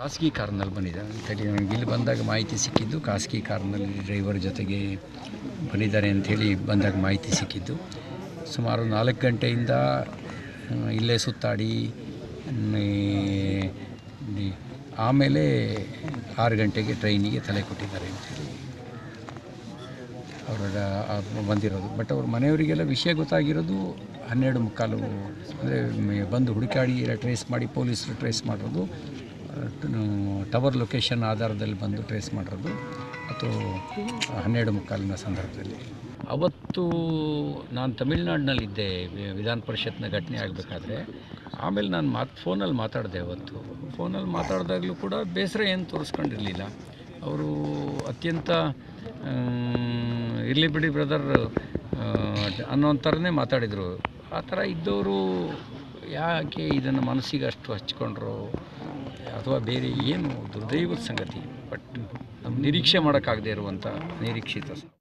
ಖಾಸಗಿ ಕಾರ್ನಲ್ಲಿ ಬಂದಿದ್ದಾರೆ ಅಂತೇಳಿ ನನಗೆ ಇಲ್ಲಿ ಬಂದಾಗ ಮಾಹಿತಿ ಸಿಕ್ಕಿದ್ದು ಖಾಸಗಿ ಕಾರ್ನಲ್ಲಿ ಡ್ರೈವರ್ ಜೊತೆಗೆ ಬಂದಿದ್ದಾರೆ ಅಂಥೇಳಿ ಬಂದಾಗ ಮಾಹಿತಿ ಸಿಕ್ಕಿದ್ದು ಸುಮಾರು ನಾಲ್ಕು ಗಂಟೆಯಿಂದ ಆ, ಇಲ್ಲೇ ಸುತ್ತಾಡಿ ಮ್, ಈ- ಆಮೇಲೆ ಆರು ಗಂಟೆಗೆ ಟ್ರೈನಿಗೆ ತಲೆ ಕೊಟ್ಟಿದ್ದಾರೆ ಅಂತೇಳಿ ಅವರ ಬಂದಿರೋದು ಬಟ್ ಅವ್ರ ಮನೆಯವರಿಗೆಲ್ಲ ವಿಷಯ ಗೊತ್ತಾಗಿರೋದು ಹನ್ನೆರಡು ಮುಕ್ಕಾಲು ಅಂದರೆ ಬಂದು ಹುಡುಕಾಡಿ ಟ್ರೇಸ್ ಮಾಡಿ ಪೊಲೀಸರು ಟ್ರೇಸ್ ಮಾಡಿರೋದು ಟವರ್ ಲೊಕೇಶನ್ ಆಧಾರದಲ್ಲಿ ಬಂದು ಟ್ರೇಸ್ ಮಾಡಿರೋದು ಅದು ಹನ್ನೆರಡು ಮುಕ್ಕಾಲಿನ ಸಂದರ್ಭದಲ್ಲಿ ಅವತ್ತು ನಾನು ತಮಿಳ್ನಾಡಿನಲ್ಲಿದ್ದೆ ವಿ- ವಿಧಾನ ಪರಿಷತ್ನ ಘಟನೆ ಆಗಬೇಕಾದ್ರೆ ಆಮೇಲೆ ನಾನು ಮಾತು ಫೋನಲ್ಲಿ ಮಾತಾಡಿದೆ ಅವತ್ತು ಫೋನಲ್ಲಿ ಮಾತಾಡಿದಾಗಲೂ ಕೂಡ ಬೇಸರ ಏನು ತೋರಿಸ್ಕೊಂಡಿರಲಿಲ್ಲ ಅವರು ಅತ್ಯಂತ ಇರಲಿ ಬಿಡಿ ಬ್ರದರ್ ಅನ್ನೋ ಥರನೇ ಮಾತಾಡಿದರು ಆ ಥರ ಇದ್ದವರು ಯಾಕೆ ಇದನ್ನು ಮನಸ್ಸಿಗೆ ಅಷ್ಟು ಹಚ್ಕೊಂಡ್ರು ಅಥವಾ ಬೇರೆ ಏನು ದುರ್ದೈವದ ಸಂಗತಿ ಬಟ್ ನಮ್ಮ ನಿರೀಕ್ಷೆ ಮಾಡೋಕ್ಕಾಗದೇ ಇರುವಂಥ ನಿರೀಕ್ಷಿತ